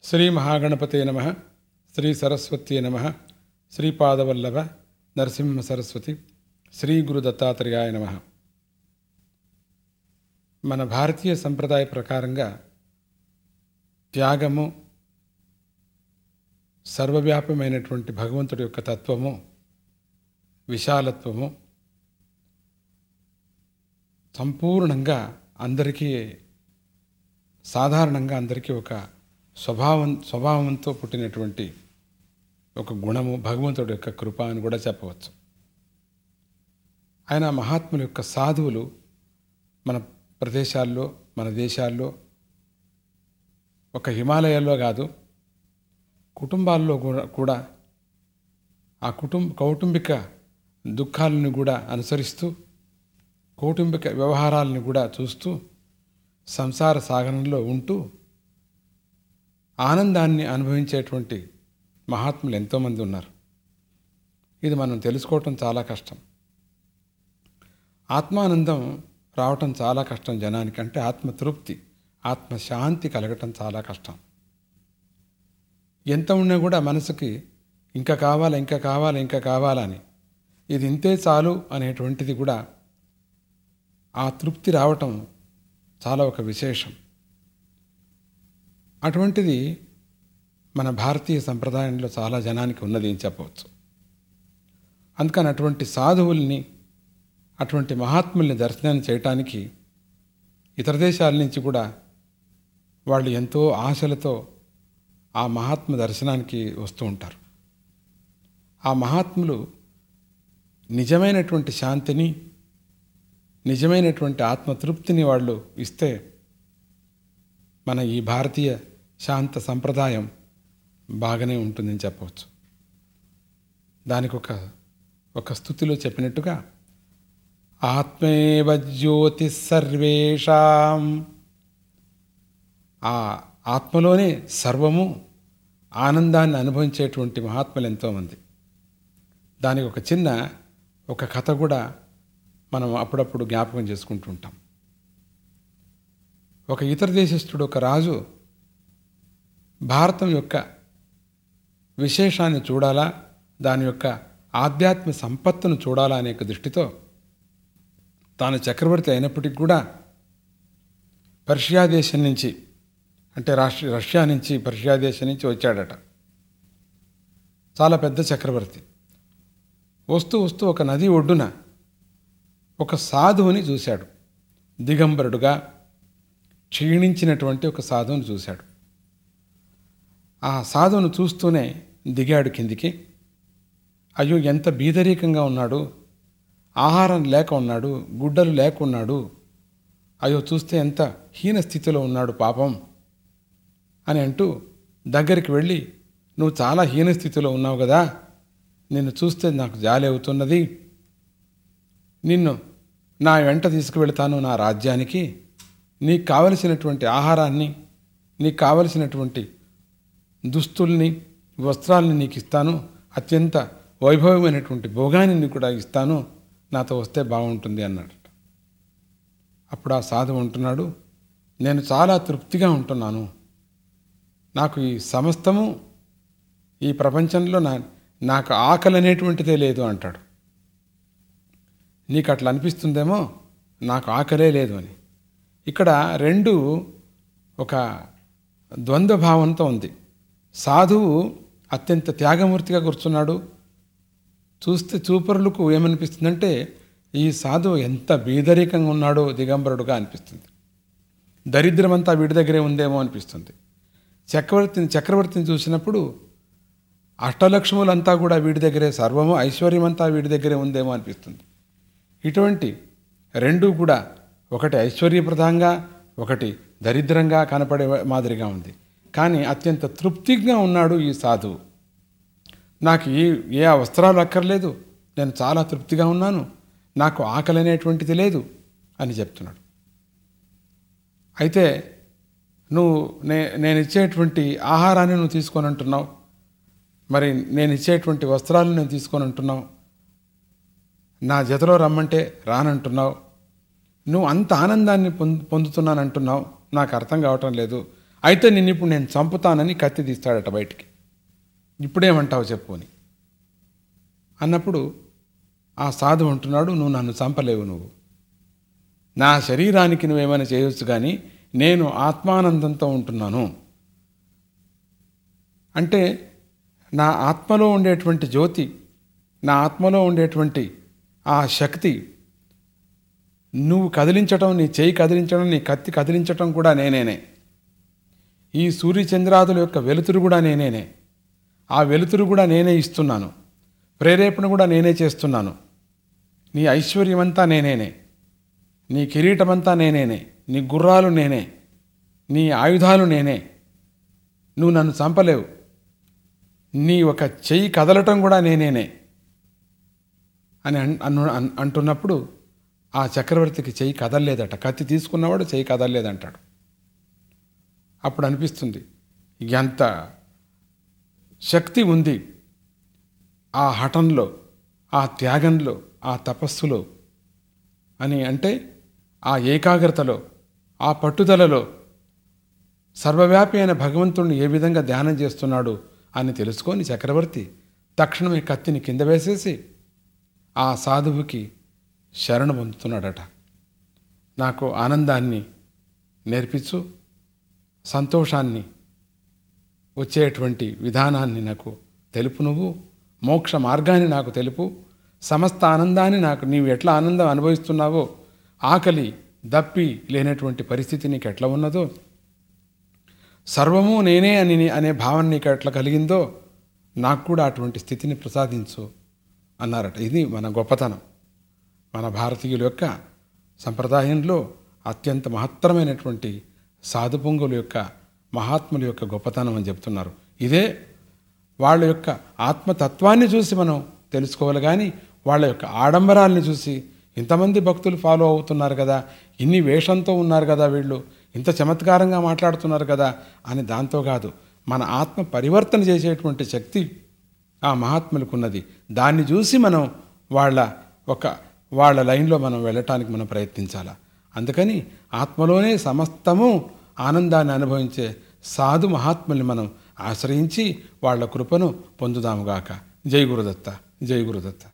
శ్రీ మహాగణపతే నమ శ్రీ సరస్వత్యే నమ శ్రీపాదవల్లభ నరసింహ సరస్వతి శ్రీ గురు దత్తాత్రేయాయ నమ మన భారతీయ సంప్రదాయ ప్రకారంగా త్యాగము సర్వవ్యాపమైనటువంటి భగవంతుడి యొక్క తత్వము విశాలత్వము సంపూర్ణంగా అందరికీ సాధారణంగా అందరికీ ఒక స్వభావం స్వభావంతో పుట్టినటువంటి ఒక గుణము భగవంతుడి యొక్క కృప అని కూడా చెప్పవచ్చు ఆయన మహాత్ముల యొక్క సాధువులు మన ప్రదేశాల్లో మన దేశాల్లో ఒక హిమాలయాల్లో కాదు కుటుంబాల్లో కూడా కూడా ఆ కుటుంబ కౌటుంబిక దుఃఖాలను కూడా అనుసరిస్తూ కౌటుంబిక వ్యవహారాలను కూడా చూస్తూ సంసార సాగరంలో ఉంటూ ఆనందాన్ని అనుభవించేటువంటి మహాత్ములు ఎంతోమంది ఉన్నారు ఇది మనం తెలుసుకోవటం చాలా కష్టం ఆత్మానందం రావటం చాలా కష్టం జనానికి అంటే ఆత్మతృప్తి ఆత్మశాంతి కలగటం చాలా కష్టం ఎంత ఉన్నా కూడా మనసుకి ఇంకా కావాలి ఇంకా కావాలి ఇంకా కావాలని ఇది ఇంతే చాలు అనేటువంటిది కూడా ఆ తృప్తి రావటం చాలా ఒక విశేషం అటువంటిది మన భారతీయ సంప్రదాయంలో చాలా జనానికి ఉన్నది అని చెప్పవచ్చు అందుకని అటువంటి సాధువుల్ని అటువంటి మహాత్ముల్ని దర్శనం చేయటానికి ఇతర దేశాల నుంచి కూడా వాళ్ళు ఎంతో ఆశలతో ఆ మహాత్మ దర్శనానికి వస్తూ ఉంటారు ఆ మహాత్ములు నిజమైనటువంటి శాంతిని నిజమైనటువంటి ఆత్మతృప్తిని వాళ్ళు ఇస్తే మన ఈ భారతీయ శాంత సంప్రదాయం బాగానే ఉంటుందని చెప్పవచ్చు దానికి ఒక ఒక స్థుతిలో చెప్పినట్టుగా ఆత్మేవ జ్యోతి సర్వేషాం ఆ ఆత్మలోనే సర్వము ఆనందాన్ని అనుభవించేటువంటి మహాత్ములు ఎంతోమంది దానికి ఒక చిన్న ఒక కథ కూడా మనం అప్పుడప్పుడు జ్ఞాపకం చేసుకుంటూ ఉంటాం ఒక ఇతర దేశస్థుడు ఒక రాజు భారతం యొక్క విశేషాన్ని చూడాలా దాని యొక్క ఆధ్యాత్మ సంపత్తును చూడాలా అనే ఒక దృష్టితో తాను చక్రవర్తి అయినప్పటికీ కూడా పర్షియా దేశం నుంచి అంటే రాష్ట్ర రష్యా నుంచి పర్షియా దేశం నుంచి వచ్చాడట చాలా పెద్ద చక్రవర్తి వస్తూ వస్తూ ఒక నది ఒడ్డున ఒక సాధువుని చూశాడు దిగంబరుడుగా క్షీణించినటువంటి ఒక సాధువుని చూశాడు ఆ సాధువును చూస్తూనే దిగాడు కిందికి అయ్యో ఎంత బీదరీకంగా ఉన్నాడు ఆహారం లేక ఉన్నాడు గుడ్డలు లేక ఉన్నాడు అయ్యో చూస్తే ఎంత హీన స్థితిలో ఉన్నాడు పాపం అని అంటూ దగ్గరికి వెళ్ళి నువ్వు చాలా హీన స్థితిలో ఉన్నావు కదా నిన్ను చూస్తే నాకు జాలి అవుతున్నది నిన్ను నా వెంట తీసుకువెళ్తాను నా రాజ్యానికి నీకు కావలసినటువంటి ఆహారాన్ని నీకు కావలసినటువంటి దుస్తుల్ని వస్త్రాలని నీకు ఇస్తాను అత్యంత వైభవమైనటువంటి భోగాన్ని నీకు కూడా ఇస్తాను నాతో వస్తే బాగుంటుంది అన్నాడు అప్పుడు ఆ సాధువు ఉంటున్నాడు నేను చాలా తృప్తిగా ఉంటున్నాను నాకు ఈ సమస్తము ఈ ప్రపంచంలో నా నాకు ఆకలి అనేటువంటిదే లేదు అంటాడు నీకు అట్లా అనిపిస్తుందేమో నాకు ఆకలే లేదు అని ఇక్కడ రెండు ఒక ద్వంద్వ భావంతో ఉంది సాధువు అత్యంత త్యాగమూర్తిగా కూర్చున్నాడు చూస్తే చూపరులకు ఏమనిపిస్తుందంటే ఈ సాధువు ఎంత బీదరికంగా ఉన్నాడో దిగంబరుడుగా అనిపిస్తుంది దరిద్రమంతా వీడి దగ్గరే ఉందేమో అనిపిస్తుంది చక్రవర్తిని చక్రవర్తిని చూసినప్పుడు అష్టలక్ష్ములంతా కూడా వీడి దగ్గరే సర్వము ఐశ్వర్యమంతా వీడి దగ్గరే ఉందేమో అనిపిస్తుంది ఇటువంటి రెండు కూడా ఒకటి ఐశ్వర్యప్రదంగా ఒకటి దరిద్రంగా కనపడే మాదిరిగా ఉంది కానీ అత్యంత తృప్తిగా ఉన్నాడు ఈ సాధువు నాకు ఏ ఏ వస్త్రాలు అక్కర్లేదు నేను చాలా తృప్తిగా ఉన్నాను నాకు ఆకలి అనేటువంటిది లేదు అని చెప్తున్నాడు అయితే నువ్వు నే నేను ఇచ్చేటువంటి ఆహారాన్ని నువ్వు తీసుకొని అంటున్నావు మరి నేను ఇచ్చేటువంటి వస్త్రాలు నేను తీసుకొని అంటున్నావు నా జతలో రమ్మంటే రానంటున్నావు నువ్వు అంత ఆనందాన్ని పొందు పొందుతున్నానంటున్నావు నాకు అర్థం కావటం లేదు అయితే నిన్ను ఇప్పుడు నేను చంపుతానని కత్తి తీస్తాడట బయటికి ఇప్పుడేమంటావు చెప్పు అని అన్నప్పుడు ఆ సాధువు అంటున్నాడు నువ్వు నన్ను చంపలేవు నువ్వు నా శరీరానికి నువ్వేమైనా చేయొచ్చు కానీ నేను ఆత్మానందంతో ఉంటున్నాను అంటే నా ఆత్మలో ఉండేటువంటి జ్యోతి నా ఆత్మలో ఉండేటువంటి ఆ శక్తి నువ్వు కదిలించటం నీ చేయి కదిలించడం నీ కత్తి కదిలించటం కూడా నేనేనే ఈ సూర్యచంద్రాదుల యొక్క వెలుతురు కూడా నేనేనే ఆ వెలుతురు కూడా నేనే ఇస్తున్నాను ప్రేరేపణ కూడా నేనే చేస్తున్నాను నీ ఐశ్వర్యమంతా నేనేనే నీ కిరీటమంతా నేనేనే నీ గుర్రాలు నేనే నీ ఆయుధాలు నేనే నువ్వు నన్ను చంపలేవు నీ ఒక చెయ్యి కదలటం కూడా నేనేనే అని అన్- అను అన్- అంటున్నప్పుడు ఆ చక్రవర్తికి చెయ్యి కదలలేదట కత్తి తీసుకున్నవాడు చెయ్యి కదలలేదంటాడు అప్పుడు అనిపిస్తుంది ఎంత శక్తి ఉంది ఆ హఠంలో ఆ త్యాగంలో ఆ తపస్సులో అని అంటే ఆ ఏకాగ్రతలో ఆ పట్టుదలలో సర్వవ్యాపి అయిన భగవంతుడిని ఏ విధంగా ధ్యానం చేస్తున్నాడు అని తెలుసుకొని చక్రవర్తి తక్షణమే కత్తిని కింద వేసేసి ఆ సాధువుకి శరణు పొందుతున్నాడట నాకు ఆనందాన్ని నేర్పించు సంతోషాన్ని వచ్చేటువంటి విధానాన్ని నాకు తెలుపు నువ్వు మోక్ష మార్గాన్ని నాకు తెలుపు సమస్త ఆనందాన్ని నాకు నీవు ఎట్లా ఆనందం అనుభవిస్తున్నావో ఆకలి దప్పి లేనటువంటి పరిస్థితి నీకు ఎట్లా ఉన్నదో సర్వము నేనే అని నీ- అనే భావన నీకు ఎట్లా కలిగిందో నాకు కూడా అటువంటి స్థితిని ప్రసాదించు అన్నారట ఇది మన గొప్పతనం మన భారతీయుల యొక్క సంప్రదాయంలో అత్యంత మహత్తరమైనటువంటి సాధు పొంగుల యొక్క మహాత్ముల యొక్క గొప్పతనం అని చెప్తున్నారు ఇదే వాళ్ళ యొక్క ఆత్మతత్వాన్ని చూసి మనం తెలుసుకోవాలి కానీ వాళ్ళ యొక్క ఆడంబరాల్ని చూసి ఇంతమంది భక్తులు ఫాలో అవుతున్నారు కదా ఇన్ని వేషంతో ఉన్నారు కదా వీళ్ళు ఇంత చమత్కారంగా మాట్లాడుతున్నారు కదా అని దాంతో కాదు మన ఆత్మ పరివర్తన చేసేటువంటి శక్తి ఆ మహాత్ములకు ఉన్నది దాన్ని చూసి మనం వాళ్ళ ఒక వాళ్ళ లైన్లో మనం వెళ్ళటానికి మనం ప్రయత్నించాలా అందుకని ఆత్మలోనే సమస్తము ఆనందాన్ని అనుభవించే సాధు మహాత్ముల్ని మనం ఆశ్రయించి వాళ్ళ కృపను పొందుదాముగాక జై గురుదత్త జై గురుదత్త